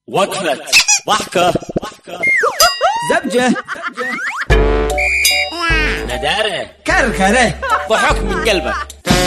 وقفة ضحكة زبجة ندارة كركرة ضحك من قلبك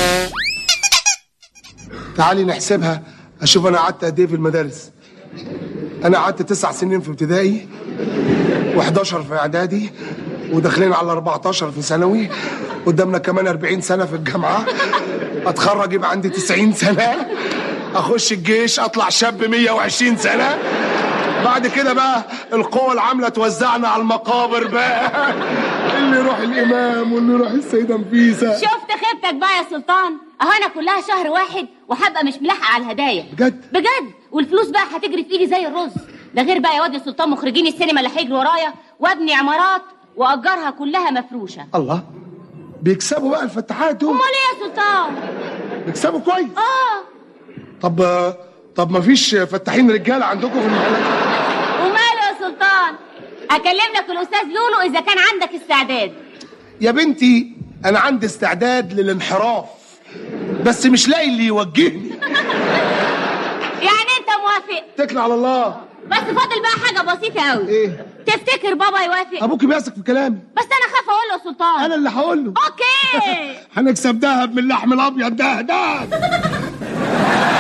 تعالي نحسبها اشوف انا قعدت قد ايه في المدارس انا قعدت تسع سنين في ابتدائي و11 في اعدادي وداخلين على 14 في ثانوي قدامنا كمان 40 سنه في الجامعه اتخرج يبقى عندي 90 سنه اخش الجيش اطلع شاب 120 سنه بعد كده بقى القوى العامله توزعنا على المقابر بقى اللي يروح الامام واللي يروح السيده نفيسه شفت خيبتك بقى يا سلطان اهو انا كلها شهر واحد وهبقى مش ملاحقه على الهدايا بجد؟ بجد والفلوس بقى هتجري في ايدي زي الرز ده غير بقى يا واد يا سلطان مخرجين السينما اللي هيجروا ورايا وابني عمارات واجرها كلها مفروشه الله بيكسبوا بقى الفتحات دول امال ايه يا سلطان بيكسبوا كويس اه طب طب ما فيش فتاحين رجاله عندكم في المحلات وماله يا سلطان اكلم لك الاستاذ لولو اذا كان عندك استعداد يا بنتي انا عندي استعداد للانحراف بس مش لاقي اللي يوجهني يعني انت موافق اتكل على الله بس فاضل بقى حاجه بسيطه قوي ايه تفتكر بابا يوافق ابوك بيثق في كلامي بس انا خاف اقول له يا سلطان انا اللي هقول له اوكي هنكسب دهب من اللحم الابيض ده ده